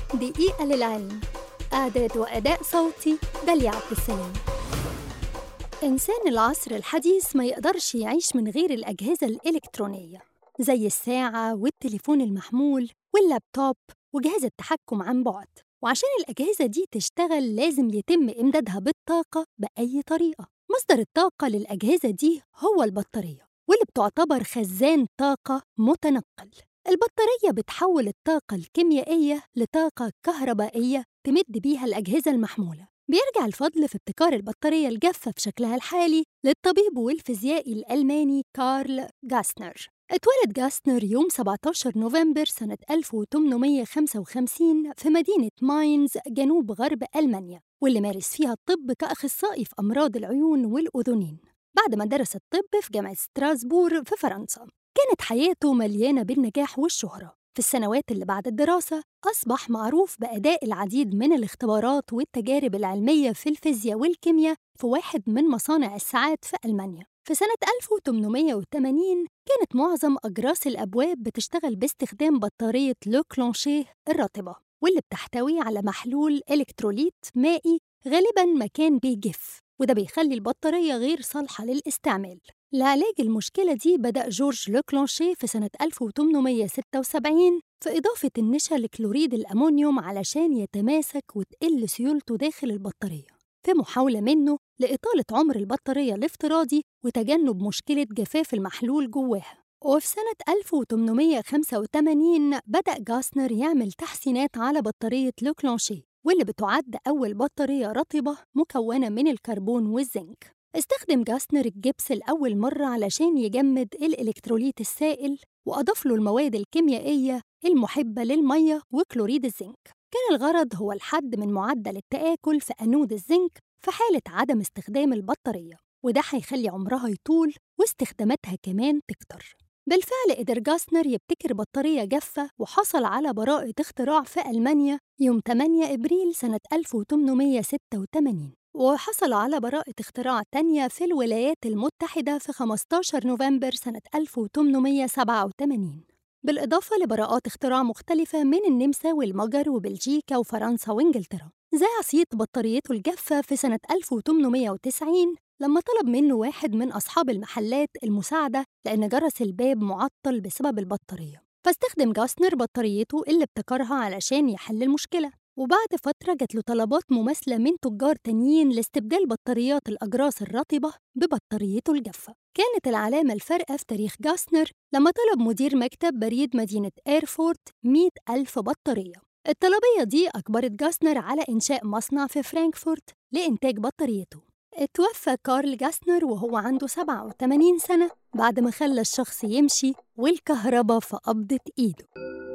دقيقة للعلم إعداد وأداء صوتي داليا عبد السلام إنسان العصر الحديث ما يقدرش يعيش من غير الأجهزة الإلكترونية زي الساعة والتليفون المحمول واللابتوب وجهاز التحكم عن بعد وعشان الأجهزة دي تشتغل لازم يتم إمدادها بالطاقة بأي طريقة مصدر الطاقة للأجهزة دي هو البطارية واللي بتعتبر خزان طاقة متنقل البطارية بتحول الطاقة الكيميائية لطاقة كهربائية تمد بيها الأجهزة المحمولة بيرجع الفضل في ابتكار البطارية الجافة في شكلها الحالي للطبيب والفيزيائي الألماني كارل جاسنر اتولد جاسنر يوم 17 نوفمبر سنة 1855 في مدينة ماينز جنوب غرب ألمانيا واللي مارس فيها الطب كأخصائي في أمراض العيون والأذنين بعد ما درس الطب في جامعة ستراسبور في فرنسا كانت حياته مليانة بالنجاح والشهرة في السنوات اللي بعد الدراسة أصبح معروف بأداء العديد من الاختبارات والتجارب العلمية في الفيزياء والكيمياء في واحد من مصانع الساعات في ألمانيا في سنة 1880 كانت معظم أجراس الأبواب بتشتغل باستخدام بطارية لو كلونشيه الرطبة واللي بتحتوي على محلول إلكتروليت مائي غالباً ما كان بيجف وده بيخلي البطارية غير صالحة للاستعمال لعلاج المشكلة دي بدأ جورج لوكلونشيه في سنة 1876 في إضافة النشا لكلوريد الأمونيوم علشان يتماسك وتقل سيولته داخل البطارية في محاولة منه لإطالة عمر البطارية الافتراضي وتجنب مشكلة جفاف المحلول جواها وفي سنة 1885 بدأ جاسنر يعمل تحسينات على بطارية لوكلونشيه واللي بتعد أول بطارية رطبة مكونة من الكربون والزنك استخدم جاسنر الجبس لأول مرة علشان يجمد الإلكتروليت السائل وأضاف له المواد الكيميائية المحبة للمية وكلوريد الزنك كان الغرض هو الحد من معدل التآكل في أنود الزنك في حالة عدم استخدام البطارية وده هيخلي عمرها يطول واستخداماتها كمان تكتر بالفعل قدر جاسنر يبتكر بطارية جافة وحصل على براءة اختراع في ألمانيا يوم 8 إبريل سنة 1886 وحصل على براءة اختراع تانية في الولايات المتحدة في 15 نوفمبر سنة 1887 بالإضافة لبراءات اختراع مختلفة من النمسا والمجر وبلجيكا وفرنسا وإنجلترا زي صيت بطاريته الجافة في سنة 1890 لما طلب منه واحد من أصحاب المحلات المساعدة لأن جرس الباب معطل بسبب البطارية فاستخدم جاسنر بطاريته اللي ابتكرها علشان يحل المشكلة وبعد فترة جات له طلبات مماثلة من تجار تانيين لاستبدال بطاريات الأجراس الرطبة ببطاريته الجافة كانت العلامة الفارقة في تاريخ جاسنر لما طلب مدير مكتب بريد مدينة إيرفورت 100 ألف بطارية الطلبية دي أجبرت جاسنر على إنشاء مصنع في فرانكفورت لإنتاج بطاريته اتوفى كارل جاسنر وهو عنده 87 سنة بعد ما خلى الشخص يمشي والكهرباء في قبضة إيده